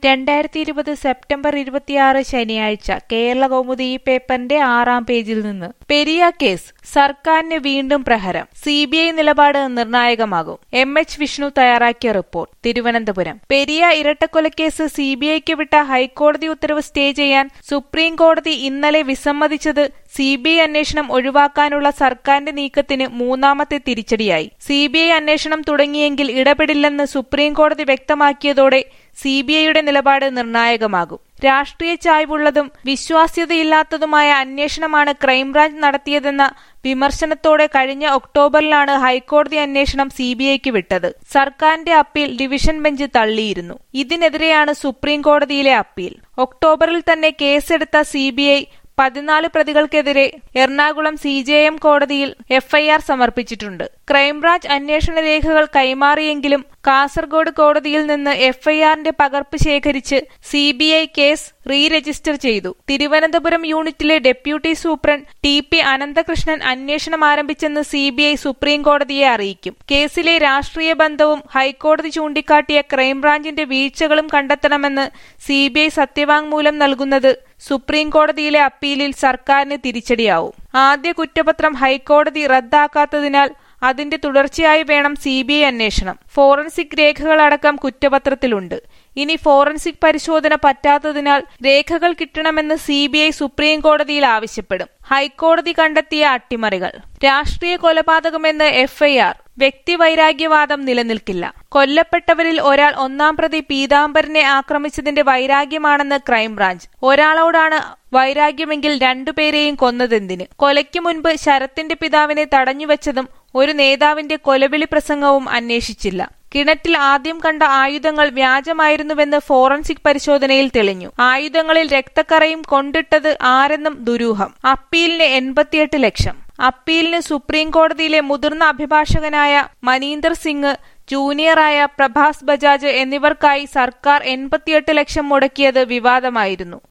രണ്ടായിരത്തി ഇരുപത് സെപ്റ്റംബർ ഇരുപത്തിയാറ് ശനിയാഴ്ച കേരള കൗമുദി ഈ പേപ്പറിന്റെ ആറാം പേജിൽ നിന്ന് പെരിയ കേസ് സർക്കാരിന് വീണ്ടും പ്രഹരം സി ബി ഐ നിലപാട് നിർണായകമാകും എം എച്ച് വിഷ്ണു തയ്യാറാക്കിയ റിപ്പോർട്ട് തിരുവനന്തപുരം പെരിയ ഇരട്ടക്കൊലക്കേസ് സി ബി ഐക്ക് വിട്ട ഹൈക്കോടതി ഉത്തരവ് സ്റ്റേ ചെയ്യാൻ സുപ്രീം കോടതി ഇന്നലെ വിസമ്മതിച്ചത് സി ബി ഐ അന്വേഷണം ഒഴിവാക്കാനുള്ള സർക്കാരിന്റെ നീക്കത്തിന് മൂന്നാമത്തെ തിരിച്ചടിയായി സി ബി ഐ അന്വേഷണം തുടങ്ങിയെങ്കിൽ ഇടപെടില്ലെന്ന് സുപ്രീം കോടതി വ്യക്തമാക്കിയതോടെ സി ബി ഐയുടെ നിലപാട് നിർണായകമാകും രാഷ്ട്രീയ ചായ്വുള്ളതും വിശ്വാസ്യതയില്ലാത്തതുമായ അന്വേഷണമാണ് ക്രൈംബ്രാഞ്ച് നടത്തിയതെന്ന വിമർശനത്തോടെ കഴിഞ്ഞ ഒക്ടോബറിലാണ് ഹൈക്കോടതി അന്വേഷണം സി ബി ഐക്ക് വിട്ടത് സർക്കാരിന്റെ അപ്പീൽ ഡിവിഷൻ ബെഞ്ച് തള്ളിയിരുന്നു ഇതിനെതിരെയാണ് സുപ്രീം കോടതിയിലെ അപ്പീൽ ഒക്ടോബറിൽ തന്നെ കേസെടുത്ത സി ബി ഐ പതിനാല് പ്രതികൾക്കെതിരെ എറണാകുളം സി ജെ എം കോടതിയിൽ എഫ്ഐആർ സമർപ്പിച്ചിട്ടുണ്ട് ക്രൈംബ്രാഞ്ച് അന്വേഷണ രേഖകൾ കൈമാറിയെങ്കിലും കാസർഗോഡ് കോടതിയിൽ നിന്ന് എഫ്ഐആറിന്റെ പകർപ്പ് ശേഖരിച്ച് C B I case re register ചെയ്തു തിരുവനന്തപുരം യൂണിറ്റിലെ deputy superintendent T P Ananthakrishnan അന്വേഷണം ആരംഭിച്ചെന്ന് സി ബി ഐ സുപ്രീം കോടതിയെ അറിയിക്കും കേസിലെ രാഷ്ട്രീയ ബന്ധവും ഹൈക്കോടതി ചൂണ്ടിക്കാട്ടിയ ക്രൈംബ്രാഞ്ചിന്റെ വീഴ്ചകളും കണ്ടെത്തണമെന്ന് സി ബി ഐ സത്യവാങ്മൂലം നൽകുന്നത് സുപ്രീം കോടതിയിലെ അപ്പീലിൽ സർക്കാരിന് തിരിച്ചടിയാവും ആദ്യ കുറ്റപത്രം ഹൈക്കോടതി റദ്ദാക്കാത്തതിനാൽ അതിന്റെ തുടർച്ചയായി വേണം സി ബി ഐ അന്വേഷണം ഫോറൻസിക് രേഖകളടക്കം കുറ്റപത്രത്തിലുണ്ട് ഇനി ഫോറൻസിക് പരിശോധന പറ്റാത്തതിനാൽ രേഖകൾ കിട്ടണമെന്ന് സി ബി ഐ സുപ്രീം കോടതിയിൽ ആവശ്യപ്പെടും ഹൈക്കോടതി കണ്ടെത്തിയ അട്ടിമറികൾ രാഷ്ട്രീയ കൊലപാതകമെന്ന് എഫ്ഐആർ വ്യക്തിവൈരാഗ്യവാദം നിലനിൽക്കില്ല കൊല്ലപ്പെട്ടവരിൽ ഒരാൾ ഒന്നാം പ്രതി പീതാംബരനെ ആക്രമിച്ചതിന്റെ വൈരാഗ്യമാണെന്ന് ക്രൈംബ്രാഞ്ച് ഒരാളോടാണ് വൈരാഗ്യമെങ്കിൽ രണ്ടുപേരെയും കൊന്നതെന്തിന് കൊലയ്ക്ക് മുൻപ് ശരത്തിന്റെ പിതാവിനെ തടഞ്ഞുവെച്ചതും ഒരു നേതാവിന്റെ കൊലവിളി പ്രസംഗവും അന്വേഷിച്ചില്ല കിണറ്റിൽ ആദ്യം കണ്ട ആയുധങ്ങൾ വ്യാജമായിരുന്നുവെന്ന് ഫോറൻസിക് പരിശോധനയിൽ തെളിഞ്ഞു ആയുധങ്ങളിൽ രക്തക്കറയും കൊണ്ടിട്ടത് ആരെന്നും ദുരൂഹം അപ്പീലിന് എൺപത്തിയെട്ട് ലക്ഷം അപ്പീലിന് സുപ്രീം കോടതിയിലെ മുതിർന്ന അഭിഭാഷകനായ മനീന്ദർ സിംഗ് ജൂനിയറായ പ്രഭാസ് ബജാജ് എന്നിവർക്കായി സർക്കാർ എൺപത്തിയെട്ട് ലക്ഷം മുടക്കിയത് വിവാദമായിരുന്നു